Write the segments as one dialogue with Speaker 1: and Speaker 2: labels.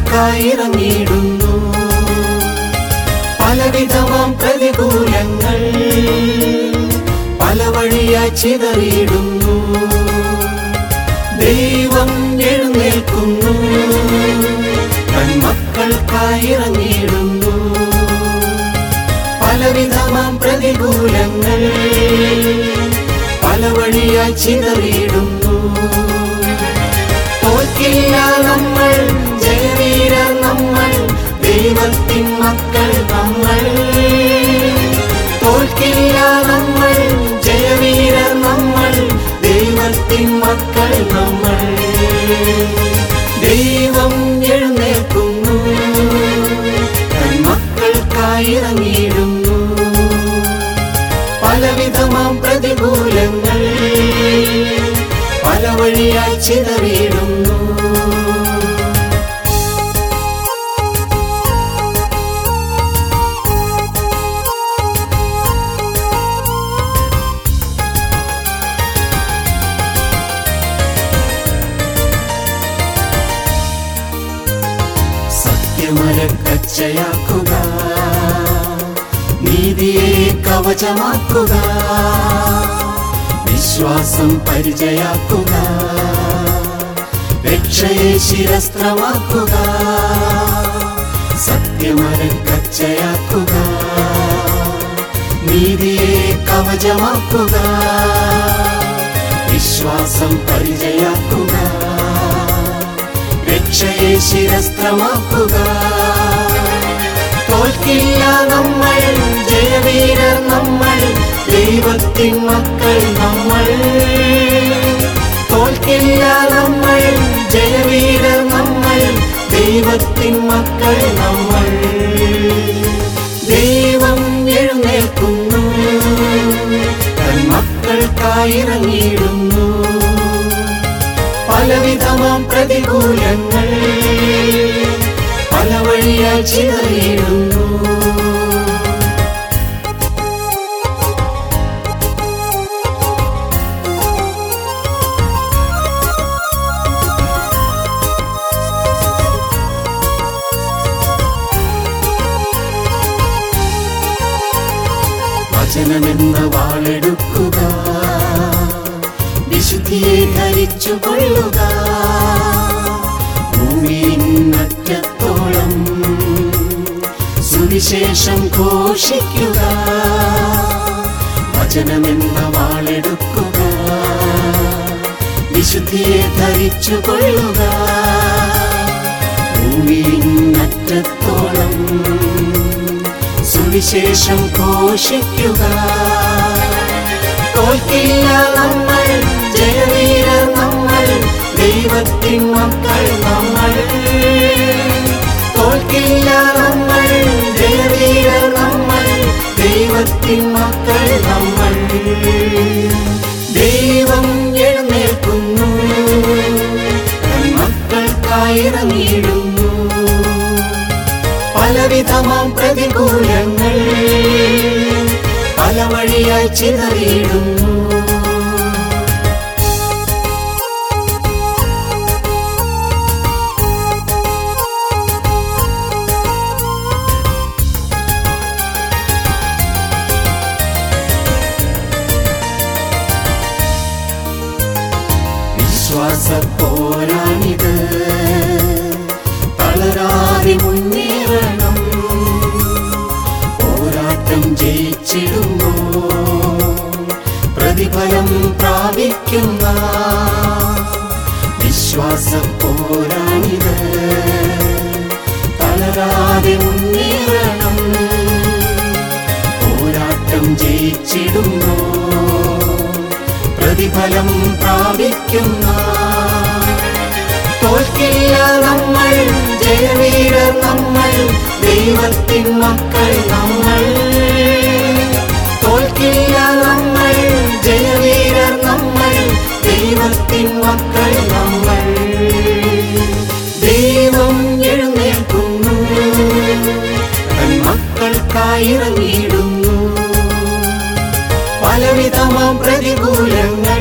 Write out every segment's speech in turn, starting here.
Speaker 1: മക്കൾക്കായി ഇറങ്ങിയിടുന്നു പലവിധമാം പ്രതികൂലങ്ങൾ പല വഴിയായി ചിതറിയിടുന്നു ദൈവം എഴുന്നേൽക്കുന്നു തൻ മക്കൾക്കായി ഇറങ്ങിയിടുന്നു പലവിധമാം പ്രതികൂലങ്ങൾ പല വഴിയായി ചിതറിയിടുന്നു തോൽക്കില്ല നമ്മൾ ജയവീര നമ്മൾ ദൈവത്തിൻ മക്കൾ നമ്മൾ തോൽക്കില്ല നമ്മൾ ജയവീര നമ്മൾ ദൈവത്തിൻ മക്കൾ നമ്മൾ ദൈവം എഴുന്നേൽക്കുന്നു തൻ മക്കൾക്കായി ഇറങ്ങിയിടുന്നു പലവിധമാം പ്രതികൂലങ്ങൾ പല വഴിയായി ചിതറിയിടുന്നു സത്യമരക്കച്ചയാക്കുക നീതിയെ കവചമാക്കുക വിശ്വാസം പരിചയാക്കുക രക്ഷയെ ശിരസ്ത്രമാക്കുക സത്യമരക്കച്ചയാക്കുക നീതിയെ കവചമാക്കുക വിശ്വാസം പരിചയാക്കുക രക്ഷയെ ശിരസ്ത്രമാക്കുക തോൽക്കില്ല നമ്മൾ ജയവീരർ നമ്മൾ ദൈവത്തിൻ മക്കൾ നമ്മൾ തോൽക്കില്ല നമ്മൾ ജയവീരർ നമ്മൾ ദൈവത്തിൻ മക്കൾ നമ്മൾ ദൈവം എഴുന്നേൽക്കുന്നു തൻ മക്കൾക്കായി ഇറങ്ങിയിടുന്നു പലവിധമാം പ്രതികൂലങ്ങൾ പല വഴിയായി ചിതറിയിടുന്നു വചനമെന്ന വാളെടുക്കുക വിശുദ്ധിയെ ധരിച്ചു കൊള്ളുക ഭൂമിയിന്നറ്റത്തോളം സുവിശേഷം ഘോഷിക്കുക വചനമെന്ന വാളെടുക്കുക വിശുദ്ധിയെ ധരിച്ചു കൊള്ളുക ഭൂമിയിന്നറ്റത്തോളം സുവിശേഷം ഘോഷിക്കുക തോൽക്കില്ല നമ്മൾ ജയവീരർ നമ്മൾ ദൈവത്തിൻ മക്കൾ നമ്മൾ തോൽക്കില്ല നമ്മൾ ജയവീരർ നമ്മൾ ദൈവത്തിൻ മക്കൾ നമ്മൾ ദൈവം എഴുന്നേൽക്കുന്നു തൻ മക്കൾക്കായി ഇറങ്ങിയിടുന്നു പലവിധമാം പ്രതികൂലങ്ങൾ പല വഴിയായി ചിതറിയിടുന്നു വിശ്വാസ പോരാണിത് തളരാതെ മുന്നേറണം പോരാട്ടം ജയിച്ചിടുമ്പോ പ്രതിഫലം പ്രാപിക്കുന്ന വിശ്വാസ പോരാണിത് തളരാതെ മുന്നേറണം പോരാട്ടം ജയിച്ചിടുമ്പോ പ്രതിഫലം പ്രാപിക്കുന്ന തോൽക്കില്ല നമ്മൾ ജയവീരർ നമ്മൾ ദൈവത്തിൻ മക്കൾ നമ്മൾ തോൽക്കില്ല നമ്മൾ ജയവീരർ നമ്മൾ ദൈവത്തിൻ മക്കൾ നമ്മൾ ദൈവം എഴുന്നേൽക്കുന്നു തൻ മക്കൾക്കായി ഇറങ്ങിയിടുന്നു പലവിധമാം പ്രതികൂലങ്ങൾ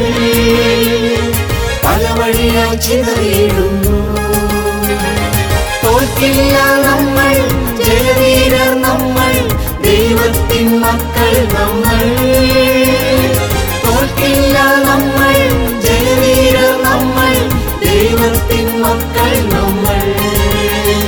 Speaker 1: പല വഴിയായി ചിതറിയിടുന്നു തോൽക്കി തോൽക്കില്ല നമ്മൾ ജയവീരർ നമ്മൾ ദൈവത്തിൻ മക്കൾ നമ്മൾ തോൽക്കില്ല നമ്മൾ ജയവീരർ നമ്മൾ ദൈവത്തിൻ മക്കൾ നമ്മൾ